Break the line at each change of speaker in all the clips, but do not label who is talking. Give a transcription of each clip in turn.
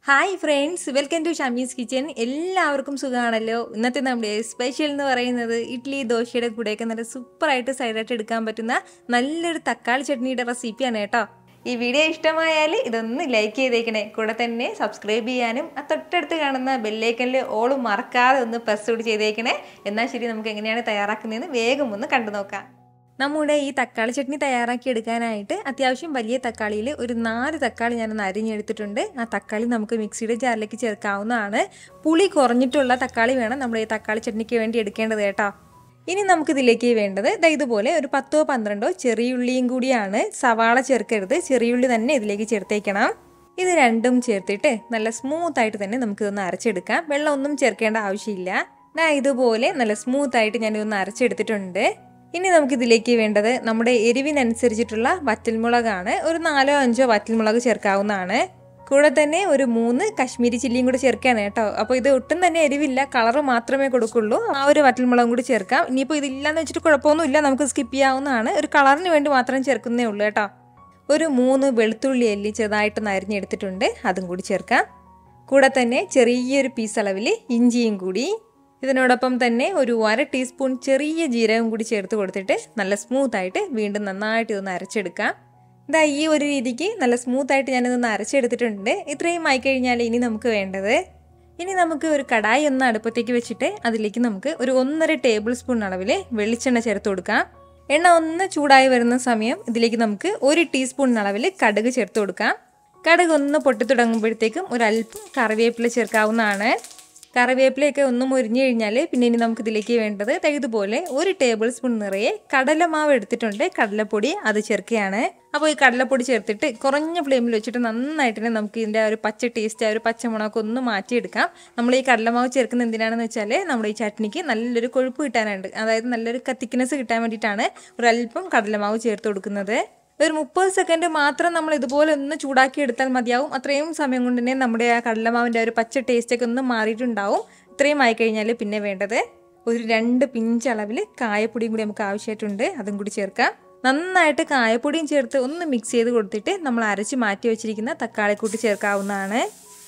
hi friends welcome to Shamees kitchen എല്ലാവർക്കും സുഖമാണല്ലോ ഇന്നത്തെ നമ്മുടെ സ്പെഷ്യൽ എന്ന് പറയുന്നത് ഇഡ്ഡലി ദോശയുടെ കൂടെയൊക്കെ നല്ല സൂപ്പറായിട്ട് സൈഡായിട്ട് എടുക്കാൻ പറ്റുന്ന നല്ലൊരു തക്കാളി ചട്നിയുടെ റെസിപ്പിയാണ് കേട്ടോ ഈ വീഡിയോ ഇഷ്ടമായാൽ ഇതൊന്ന് ലൈക്ക് ചെയ്തേക്കണേ കൂടെ തന്നെ സബ്സ്ക്രൈബ് ചെയ്യാനും ആ തൊട്ടടുത്ത് കാണുന്ന ബെല്ലൈക്കനിൽ ഓളും മറക്കാതെ ഒന്ന് പ്രസ് കൂടി ചെയ്തേക്കണേ എന്നാൽ ശരി നമുക്ക് എങ്ങനെയാണ് തയ്യാറാക്കുന്നതെന്ന് വേഗം ഒന്ന് കണ്ടു നോക്കാം നമ്മുടെ ഈ തക്കാളി ചട്നി തയ്യാറാക്കി എടുക്കാനായിട്ട് അത്യാവശ്യം വലിയ തക്കാളിയിൽ ഒരു നാല് തക്കാളി ഞാനൊന്ന് അരിഞ്ഞെടുത്തിട്ടുണ്ട് ആ തക്കാളി നമുക്ക് മിക്സിയുടെ ജാറിലേക്ക് ചേർക്കാവുന്നതാണ് പുളി കുറഞ്ഞിട്ടുള്ള തക്കാളി വേണം നമ്മുടെ ഈ തക്കാളി ചട്നിക്ക് വേണ്ടി എടുക്കേണ്ടത് കേട്ടോ ഇനി നമുക്കിതിലേക്ക് വേണ്ടത് ദാ ഇതുപോലെ ഒരു പത്തോ പന്ത്രണ്ടോ ചെറിയുള്ളിയും കൂടിയാണ് സവാള ചേർക്കരുത് ചെറിയുള്ളി തന്നെ ഇതിലേക്ക് ചേർത്തേക്കണം ഇത് രണ്ടും ചേർത്തിട്ട് നല്ല സ്മൂത്ത് ആയിട്ട് തന്നെ നമുക്കിതൊന്ന് അരച്ചെടുക്കാം വെള്ളം ഒന്നും ചേർക്കേണ്ട ആവശ്യമില്ല ദാ ഇതുപോലെ നല്ല സ്മൂത്ത് ആയിട്ട് ഞാനിതൊന്ന് അരച്ചെടുത്തിട്ടുണ്ട് ഇനി നമുക്കിതിലേക്ക് വേണ്ടത് നമ്മുടെ എരിവിനനുസരിച്ചിട്ടുള്ള വറ്റൽമുളകാണ് ഒരു നാലോ അഞ്ചോ വറ്റൽമുളക് ചേർക്കാവുന്നതാണ് കൂടെ തന്നെ ഒരു മൂന്ന് കശ്മീരി ചില്ലിയും കൂടി ചേർക്കുകയാണ് കേട്ടോ അപ്പോൾ ഇത് ഒട്ടും തന്നെ എരിവില്ല കളറ് മാത്രമേ കൊടുക്കുള്ളൂ ആ ഒരു വറ്റൽമുളകും കൂടി ചേർക്കാം ഇനിയിപ്പോൾ ഇതില്ലാന്ന് വെച്ചിട്ട് കുഴപ്പമൊന്നുമില്ല നമുക്ക് സ്കിപ്പ് ചെയ്യാവുന്നതാണ് ഒരു കളറിന് വേണ്ടി മാത്രം ചേർക്കുന്നേ ഉള്ളൂ കേട്ടോ ഒരു മൂന്ന് വെളുത്തുള്ളി അല്ലി ചെറുതായിട്ട് അരിഞ്ഞെടുത്തിട്ടുണ്ട് അതും കൂടി ചേർക്കാം കൂടെ തന്നെ ചെറിയൊരു പീസ് അളവിൽ ഇഞ്ചിയും കൂടി ഇതിനോടൊപ്പം തന്നെ ഒരു അര ടീസ്പൂൺ ചെറിയ ജീരകം കൂടി ചേർത്ത് കൊടുത്തിട്ട് നല്ല സ്മൂത്തായിട്ട് വീണ്ടും നന്നായിട്ട് ഇതൊന്ന് അരച്ചെടുക്കാം ഇതാ ഈ ഒരു രീതിക്ക് നല്ല സ്മൂത്തായിട്ട് ഞാനിതൊന്ന് അരച്ചെടുത്തിട്ടുണ്ട് ഇത്രയും ആയി കഴിഞ്ഞാൽ ഇനി നമുക്ക് വേണ്ടത് ഇനി നമുക്ക് ഒരു കടായി ഒന്ന് അടുപ്പത്തേക്ക് വെച്ചിട്ട് അതിലേക്ക് നമുക്ക് ഒരു ഒന്നര ടേബിൾ സ്പൂൺ അളവിൽ വെളിച്ചെണ്ണ ചേർത്ത് കൊടുക്കാം എണ്ണ ഒന്ന് ചൂടായി വരുന്ന സമയം ഇതിലേക്ക് നമുക്ക് ഒരു ടീസ്പൂൺ അളവിൽ കടുക് ചേർത്ത് കൊടുക്കാം കടുക് ഒന്ന് പൊട്ടി തുടങ്ങുമ്പോഴത്തേക്കും ഒരല്പം കറിവേപ്പില ചേർക്കാവുന്നതാണ് കറിവേപ്പിലയൊക്കെ ഒന്ന് മുരിഞ്ഞു കഴിഞ്ഞാൽ പിന്നെ ഇനി നമുക്ക് ഇതിലേക്ക് വേണ്ടത് ഇതുപോലെ ഒരു ടേബിൾ സ്പൂൺ നിറയെ കടലമാവ് എടുത്തിട്ടുണ്ട് കടലപ്പൊടി അത് ചേർക്കുകയാണ് അപ്പോൾ ഈ കടലപ്പൊടി ചേർത്തിട്ട് കുറഞ്ഞ ഫ്ലെയിമിൽ വെച്ചിട്ട് നന്നായിട്ട് തന്നെ നമുക്ക് ഇതിൻ്റെ ആ ഒരു പച്ച ടേസ്റ്റ് ആ ഒരു പച്ചമുളകൊക്കെ ഒന്ന് മാറ്റിയെടുക്കാം നമ്മൾ ഈ കടലമാവ് ചേർക്കുന്ന എന്തിനാണെന്ന് വെച്ചാൽ നമ്മുടെ ഈ ചട്നിക്ക് നല്ലൊരു കൊഴുപ്പ് കിട്ടാനുണ്ട് അതായത് നല്ലൊരു തിക്നെസ് കിട്ടാൻ വേണ്ടിയിട്ടാണ് ഒരല്പം കടലമാവ് ചേർത്ത് കൊടുക്കുന്നത് ഒരു മുപ്പത് സെക്കൻഡ് മാത്രം നമ്മൾ ഇതുപോലെ ഒന്ന് ചൂടാക്കി എടുത്താൽ മതിയാവും അത്രയും സമയം കൊണ്ട് തന്നെ നമ്മുടെ ആ കടലമാവിൻ്റെ ഒരു പച്ച ടേസ്റ്റൊക്കെ ഒന്ന് മാറിയിട്ടുണ്ടാവും ഇത്രയും ആയി കഴിഞ്ഞാൽ പിന്നെ വേണ്ടത് ഒരു രണ്ട് പിഞ്ച് അളവിൽ കായപ്പൊടിയും കൂടി നമുക്ക് ആവശ്യമായിട്ടുണ്ട് അതും കൂടി ചേർക്കാം നന്നായിട്ട് കായപ്പൊടിയും ചേർത്ത് ഒന്ന് മിക്സ് ചെയ്ത് കൊടുത്തിട്ട് നമ്മൾ അരച്ച് മാറ്റി വെച്ചിരിക്കുന്ന തക്കാളിക്കൂട്ടി ചേർക്കാവുന്നതാണ്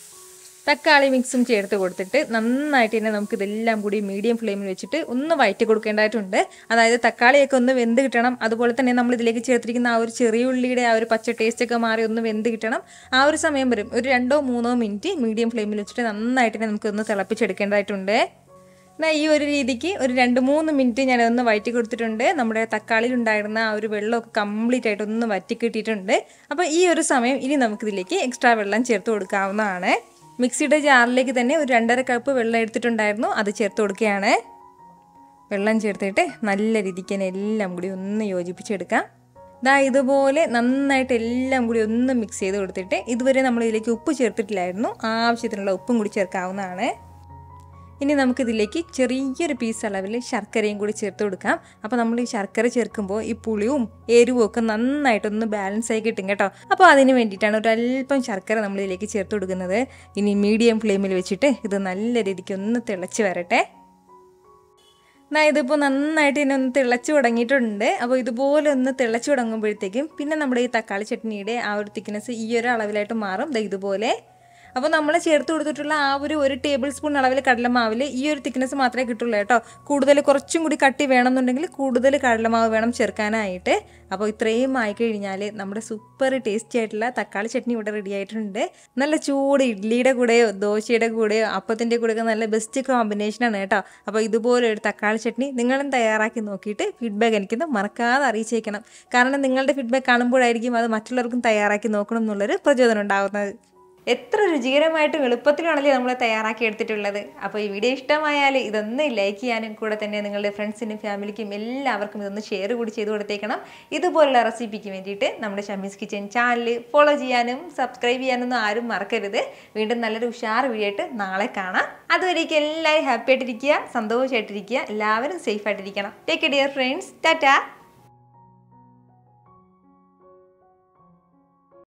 തക്കാളി മിക്സും ചേർത്ത് കൊടുത്തിട്ട് നന്നായിട്ട് തന്നെ നമുക്ക് ഇതെല്ലാം കൂടി മീഡിയം ഫ്ലെയിമിൽ വെച്ചിട്ട് ഒന്ന് വയറ്റി കൊടുക്കേണ്ടതായിട്ടുണ്ട് അതായത് തക്കാളിയൊക്കെ ഒന്ന് വെന്ത് കിട്ടണം അതുപോലെ തന്നെ നമ്മൾ ഇതിലേക്ക് ചേർത്തിരിക്കുന്ന ആ ഒരു ചെറിയ ഉള്ളിയുടെ ആ ഒരു പച്ച ടേസ്റ്റ് ഒക്കെ മാറി ഒന്ന് വെന്ത് കിട്ടണം ആ ഒരു സമയം വരും ഒരു രണ്ടോ മൂന്നോ മിനിറ്റ് മീഡിയം ഫ്ലെയിമിൽ വെച്ചിട്ട് നന്നായിട്ട് തന്നെ നമുക്കൊന്ന് തിളപ്പിച്ചെടുക്കേണ്ടതായിട്ടുണ്ട് എന്നാൽ ഈ ഒരു രീതിക്ക് ഒരു രണ്ട് മൂന്ന് മിനിറ്റ് ഞാനതൊന്ന് വയറ്റി കൊടുത്തിട്ടുണ്ട് നമ്മുടെ തക്കാളിയിൽ ഉണ്ടായിരുന്ന ആ ഒരു വെള്ളമൊക്കെ കംപ്ലീറ്റ് ആയിട്ട് ഒന്ന് വറ്റി കിട്ടിയിട്ടുണ്ട് അപ്പോൾ ഈ ഒരു സമയം ഇനി നമുക്കിതിലേക്ക് എക്സ്ട്രാ വെള്ളം ചേർത്ത് കൊടുക്കാവുന്നതാണ് മിക്സിയുടെ ജാറിലേക്ക് തന്നെ ഒരു രണ്ടര കപ്പ് വെള്ളം എടുത്തിട്ടുണ്ടായിരുന്നു അത് ചേർത്ത് കൊടുക്കുകയാണ് വെള്ളം ചേർത്തിട്ട് നല്ല രീതിക്ക് തന്നെ എല്ലാം കൂടി ഒന്ന് യോജിപ്പിച്ചെടുക്കാം ദാ ഇതുപോലെ നന്നായിട്ട് എല്ലാം കൂടി ഒന്ന് മിക്സ് ചെയ്ത് കൊടുത്തിട്ട് ഇതുവരെ നമ്മൾ ഇതിലേക്ക് ഉപ്പ് ചേർത്തിട്ടില്ലായിരുന്നു ആവശ്യത്തിനുള്ള ഉപ്പും കൂടി ചേർക്കാവുന്നതാണ് ഇനി നമുക്കിതിലേക്ക് ചെറിയൊരു പീസ് അളവിൽ ശർക്കരയും കൂടി ചേർത്ത് കൊടുക്കാം അപ്പോൾ നമ്മൾ ഈ ശർക്കര ചേർക്കുമ്പോൾ ഈ പുളിയും എരിവും ഒക്കെ നന്നായിട്ടൊന്ന് ബാലൻസ് ആയി കിട്ടും കേട്ടോ അപ്പോൾ അതിന് വേണ്ടിയിട്ടാണ് ഒരു അല്പം ശർക്കര നമ്മൾ ഇതിലേക്ക് ചേർത്ത് കൊടുക്കുന്നത് ഇനി മീഡിയം ഫ്ലെയിമിൽ വെച്ചിട്ട് ഇത് നല്ല രീതിക്ക് ഒന്ന് തിളച്ച് വരട്ടെ എന്നാൽ ഇതിപ്പോൾ നന്നായിട്ട് ഇതിനെ ഒന്ന് തിളച്ച് തുടങ്ങിയിട്ടുണ്ട് അപ്പോൾ ഇതുപോലെ ഒന്ന് തിളച്ച് തുടങ്ങുമ്പോഴത്തേക്കും പിന്നെ നമ്മുടെ ഈ തക്കാളി ചട്നിയുടെ ആ ഒരു തിക്നെസ് ഈ ഒരു അളവിലായിട്ട് മാറും ഇതുപോലെ അപ്പോൾ നമ്മൾ ചേർത്ത് കൊടുത്തിട്ടുള്ള ആ ഒരു ഒരു ടേബിൾ സ്പൂൺ അളവിൽ കടലമാവിൽ ഈ ഒരു തിക്നെസ് മാത്രമേ കിട്ടുള്ളൂ കേട്ടോ കൂടുതൽ കുറച്ചും കൂടി കട്ടി വേണമെന്നുണ്ടെങ്കിൽ കൂടുതൽ കടലമാവ് വേണം ചേർക്കാനായിട്ട് അപ്പോൾ ഇത്രയും ആയി കഴിഞ്ഞാൽ നമ്മുടെ സൂപ്പർ ടേസ്റ്റി ആയിട്ടുള്ള തക്കാളി ചട്നി ഇവിടെ റെഡി ആയിട്ടുണ്ട് നല്ല ചൂട് ഇഡ്ഡലിയുടെ കൂടെയോ ദോശയുടെ കൂടെയോ അപ്പത്തിൻ്റെ കൂടെയൊക്കെ നല്ല ബെസ്റ്റ് കോമ്പിനേഷനാണ് കേട്ടോ അപ്പോൾ ഇതുപോലെ ഒരു തക്കാളി ചട്നി നിങ്ങളും തയ്യാറാക്കി നോക്കിയിട്ട് ഫീഡ്ബാക്ക് എനിക്കൊന്ന് മറക്കാതെ അറിയിച്ചേക്കണം കാരണം നിങ്ങളുടെ ഫീഡ്ബാക്ക് കാണുമ്പോഴായിരിക്കും അത് മറ്റുള്ളവർക്കും തയ്യാറാക്കി നോക്കണം എന്നുള്ളൊരു പ്രചോദനം ഉണ്ടാകുന്നത് എത്ര രുചികരമായിട്ടും എളുപ്പത്തിലാണല്ലേ നമ്മൾ തയ്യാറാക്കി എടുത്തിട്ടുള്ളത് അപ്പോൾ ഈ വീഡിയോ ഇഷ്ടമായാൽ ഇതൊന്ന് ലൈക്ക് ചെയ്യാനും കൂടെ തന്നെ നിങ്ങളുടെ ഫ്രണ്ട്സിനും ഫാമിലിക്കും എല്ലാവർക്കും ഇതൊന്ന് ഷെയർ കൂടി ചെയ്ത് കൊടുത്തേക്കണം ഇതുപോലുള്ള റെസിപ്പിക്ക് വേണ്ടിയിട്ട് നമ്മുടെ ഷമീസ് കിച്ചൻ ചാനൽ ഫോളോ ചെയ്യാനും സബ്സ്ക്രൈബ് ചെയ്യാനൊന്നും ആരും മറക്കരുത് വീണ്ടും നല്ലൊരു ഉഷാർ വീഡിയോ ആയിട്ട് നാളെ കാണാം അതുവരേക്കും എല്ലാവരും ഹാപ്പി ആയിട്ടിരിക്കുക സന്തോഷമായിട്ടിരിക്കുക എല്ലാവരും സേഫ് ആയിട്ടിരിക്കണം ടേക്ക് ഡിയർ ഫ്രണ്ട്സ് ടാറ്റാ